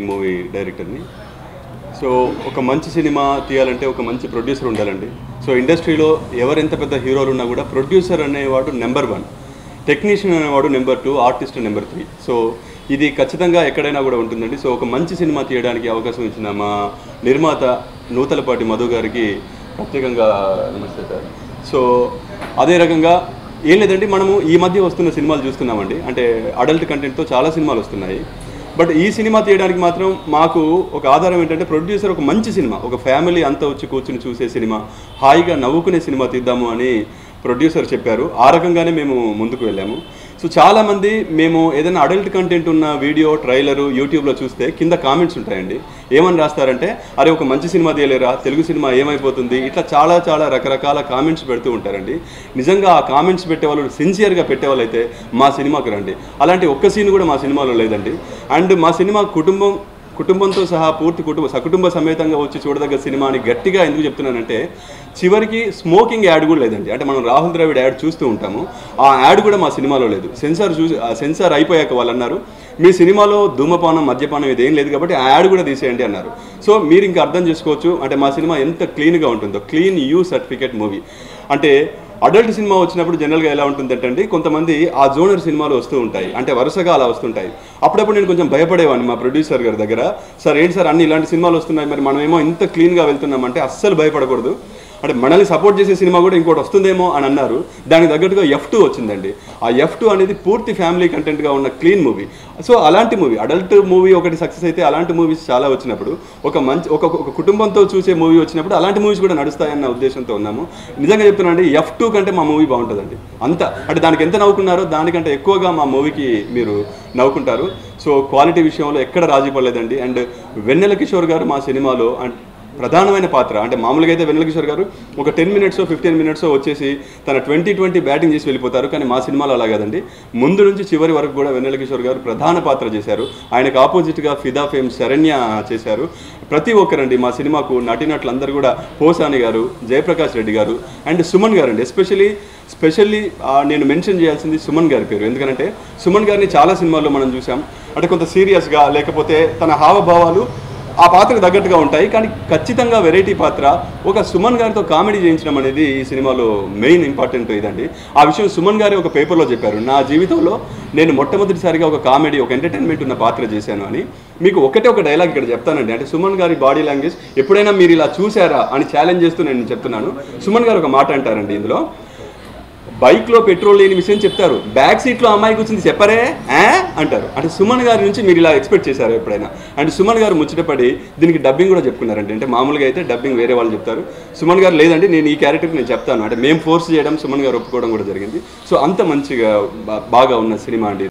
movie డైరెక్టర్ని so ఒక మంచి సినిమా తీయాలంటే ఒక మంచి ప్రొడ్యూసర్ ఉండాలండి సో ఇండస్ట్రీలో ఎవరు ఎంత పెద్ద హీరోలు ఉన్నా కూడా ప్రొడ్యూసర్ అనేవాడు నెంబర్ వన్ టెక్నీషియన్ అనేవాడు number two artist number three so ఇది ఖచ్చితంగా ఎక్కడైనా కూడా ఉంటుందండి సో ఒక మంచి సినిమా తీయడానికి అవకాశం ఇచ్చిన మా నిర్మాత నూతలపాటి మధు గారికి ప్రత్యేకంగా నమస్తే సార్ సో అదే రకంగా ఏం లేదండి మనము ఈ మధ్య వస్తున్న సినిమాలు చూస్తున్నామండి అంటే అడల్ట్ కంటెంట్తో చాలా సినిమాలు వస్తున్నాయి బట్ ఈ సినిమా తీయడానికి మాత్రం మాకు ఒక ఆధారం ఏంటంటే ప్రొడ్యూసర్ ఒక మంచి సినిమా ఒక ఫ్యామిలీ అంతా వచ్చి కూర్చుని చూసే సినిమా హాయిగా నవ్వుకునే సినిమా తీద్దాము అని ప్రొడ్యూసర్ చెప్పారు ఆ రకంగానే మేము ముందుకు వెళ్ళాము సో చాలామంది మేము ఏదైనా అడల్ట్ కంటెంట్ ఉన్న వీడియో ట్రైలరు యూట్యూబ్లో చూస్తే కింద కామెంట్స్ ఉంటాయండి ఏమని రాస్తారంటే అరే ఒక మంచి సినిమా తీయలేరా తెలుగు సినిమా ఏమైపోతుంది ఇట్లా చాలా చాలా రకరకాల కామెంట్స్ పెడుతూ ఉంటారండి నిజంగా ఆ కామెంట్స్ పెట్టేవాళ్ళు సిన్సియర్గా పెట్టేవాళ్ళు అయితే మా సినిమాకు రండి అలాంటి ఒక్క సీన్ కూడా మా సినిమాలో లేదండి అండ్ మా సినిమా కుటుంబం కుటుంబంతో సహా పూర్తి కుటుంబ సకుటుంబ సమేతంగా వచ్చి చూడదగ్గ సినిమా అని గట్టిగా ఎందుకు చెప్తున్నానంటే చివరికి స్మోకింగ్ యాడ్ కూడా లేదండి అంటే మనం రాహుల్ ద్రావిడ్ యాడ్ చూస్తూ ఉంటాము ఆ యాడ్ కూడా మా సినిమాలో లేదు సెన్సార్ చూసి ఆ సెన్సార్ అయిపోయాక వాళ్ళు అన్నారు మీ సినిమాలో ధూమపానం మద్యపానం ఇదేం లేదు కాబట్టి ఆ యాడ్ కూడా తీసేయండి అన్నారు సో మీరు ఇంకా అర్థం చేసుకోవచ్చు అంటే మా సినిమా ఎంత క్లీన్గా ఉంటుందో క్లీన్ యూ సర్టిఫికేట్ మూవీ అంటే అడల్ట్ సినిమా వచ్చినప్పుడు జనరల్గా ఎలా ఉంటుందంటే అండి కొంతమంది ఆ జోనర్ సినిమాలు వస్తూ ఉంటాయి అంటే వరుసగా అలా వస్తుంటాయి అప్పుడప్పుడు నేను కొంచెం భయపడేవాడిని మా ప్రొడ్యూసర్ గారి దగ్గర సార్ ఏంటి సార్ అన్ని ఇలాంటి సినిమాలు వస్తున్నాయి మరి మనమేమో ఇంత క్లీన్గా వెళ్తున్నామంటే అస్సలు భయపడకూడదు అంటే మనల్ని సపోర్ట్ చేసే సినిమా కూడా ఇంకోటి వస్తుందేమో అని అన్నారు దానికి తగ్గట్టుగా ఎఫ్ టూ వచ్చిందండి ఆ ఎఫ్ టూ అనేది పూర్తి ఫ్యామిలీ కంటెంట్గా ఉన్న క్లీన్ మూవీ సో అలాంటి మూవీ అడల్ట్ మూవీ ఒకటి సక్సెస్ అయితే అలాంటి మూవీస్ చాలా వచ్చినప్పుడు ఒక మంచి ఒక ఒక కుటుంబంతో చూసే మూవీ వచ్చినప్పుడు అలాంటి మూవీస్ కూడా నడుస్తాయన్న ఉద్దేశంతో ఉన్నాము నిజంగా చెప్తున్నానండి ఎఫ్ టూ కంటే మా మూవీ బాగుంటుందండి అంత అంటే దానికి ఎంత నవ్వుకున్నారో దానికంటే ఎక్కువగా మా మూవీకి మీరు నవ్వుకుంటారు సో క్వాలిటీ విషయంలో ఎక్కడ రాజీ పడలేదండి అండ్ వెన్నెల కిషోర్ గారు మా సినిమాలో అండ్ ప్రధానమైన పాత్ర అంటే మామూలుగా అయితే వెన్నెల కిషోర్ గారు ఒక టెన్ మినిట్స్ ఫిఫ్టీన్ మినిట్స్ వచ్చేసి తన ట్వంటీ ట్వంటీ బ్యాటింగ్ చేసి వెళ్ళిపోతారు కానీ మా సినిమాలో అలా కాదండి ముందు నుంచి చివరి వరకు కూడా వెన్నెల కిషోర్ గారు ప్రధాన పాత్ర చేశారు ఆయనకు ఆపోజిట్గా ఫిదా ఫేమ్ శరణ్య చేశారు ప్రతి ఒక్కరండి మా సినిమాకు నటినట్లందరూ కూడా పోసాని గారు జయప్రకాష్ రెడ్డి గారు అండ్ సుమన్ గారు అండి ఎస్పెషలీ స్పెషల్లీ నేను మెన్షన్ చేయాల్సింది సుమన్ గారి పేరు ఎందుకంటే సుమన్ గారిని చాలా సినిమాల్లో మనం చూసాం అంటే కొంత సీరియస్గా లేకపోతే తన హావభావాలు ఆ పాత్రకు తగ్గట్టుగా ఉంటాయి కానీ ఖచ్చితంగా వెరైటీ పాత్ర ఒక సుమన్ గారితో కామెడీ చేయించడం అనేది ఈ సినిమాలో మెయిన్ ఇంపార్టెంట్ ఇదండి ఆ విషయం సుమన్ గారి ఒక పేపర్లో చెప్పారు నా జీవితంలో నేను మొట్టమొదటిసారిగా ఒక కామెడీ ఒక ఎంటర్టైన్మెంట్ ఉన్న పాత్ర చేశాను అని మీకు ఒకటే ఒక డైలాగ్ ఇక్కడ చెప్తానండి అంటే సుమన్ గారి బాడీ లాంగ్వేజ్ ఎప్పుడైనా మీరు ఇలా చూసారా అని ఛాలెంజ్ చేస్తూ నేను చెప్తున్నాను సుమన్ గారు ఒక మాట అంటారండి ఇందులో బైక్లో పెట్రోల్ లేని విషయం చెప్తారు బ్యాక్ సీట్లో అమ్మాయి కూర్చుంది చెప్పరే ఆ అంటారు అంటే సుమన్ గారి నుంచి మీరు ఇలా ఎక్స్పెక్ట్ చేశారు ఎప్పుడైనా అంటే సుమన్ గారు ముచ్చటపడి దీనికి డబ్బింగ్ కూడా చెప్పుకున్నారండి అంటే మామూలుగా అయితే డబ్బింగ్ వేరే వాళ్ళు చెప్తారు సుమన్ గారు లేదండి నేను ఈ క్యారెక్టర్కి నేను చెప్తాను అంటే మేము ఫోర్స్ చేయడం సుమన్ గారు ఒప్పుకోవడం కూడా జరిగింది సో అంత మంచిగా బా- బాగా ఉన్న సినిమా అండి